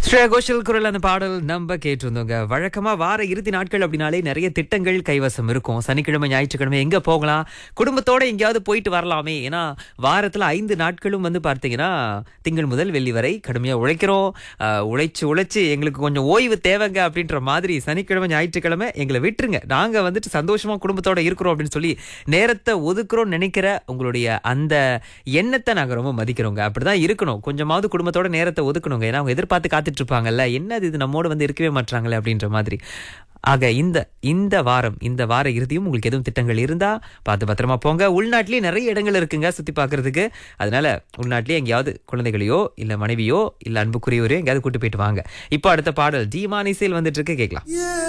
ஸ்ரேயா கோஷல் குரல் அந்த பாடல் நம்ம கேட்டிருந்தோங்க வழக்கமா வார இறுதி நாட்கள் அப்படின்னாலே நிறைய திட்டங்கள் கைவசம் இருக்கும் சனிக்கிழமை ஞாயிற்றுக்கிழமை எங்க போகலாம் குடும்பத்தோட எங்கேயாவது போயிட்டு வரலாமே ஏன்னா வாரத்துல ஐந்து நாட்களும் வந்து பார்த்தீங்கன்னா திங்கள் முதல் வெள்ளி வரை கடுமையா உழைக்கிறோம் ஆஹ், உழைச்சு உழைச்சு எங்களுக்கு கொஞ்சம் ஓய்வு தேவைங்க அப்படின்ற மாதிரி சனிக்கிழமை ஞாயிற்றுக்கிழமை எங்களை விட்டுருங்க நாங்க வந்துட்டு சந்தோஷமா குடும்பத்தோட இருக்கிறோம் அப்படின்னு சொல்லி நேரத்தை ஒதுக்குறோம் நினைக்கிற உங்களுடைய அந்த எண்ணத்தை நாங்க ரொம்ப மதிக்கிறோங்க அப்படிதான் இருக்கணும் கொஞ்சமாவது குடும்பத்தோட நேரத்தை ஒதுக்கணுங்க ஏன்னா அவங்க எதிர்பார்த்து காத்துட்டு இருப்பாங்கல்ல என்னது இது நம்மோட வந்து இருக்கவே மாட்டாங்களே அப்படின்ற மாதிரி ஆக இந்த இந்த வாரம் இந்த வார இறுதியும் உங்களுக்கு எதுவும் திட்டங்கள் இருந்தா பார்த்து பத்திரமா போங்க உள்நாட்டிலேயே நிறைய இடங்கள் இருக்குங்க சுத்தி பார்க்கிறதுக்கு அதனால உள்நாட்டிலேயே எங்கேயாவது குழந்தைகளையோ இல்ல மனைவியோ இல்ல அன்புக்குரியவரையோ எங்கேயாவது கூட்டு போயிட்டு வாங்க இப்போ அடுத்த பாடல் ஜீமானிசையில் வந்துட்டு இருக்கு கேட்கலாம்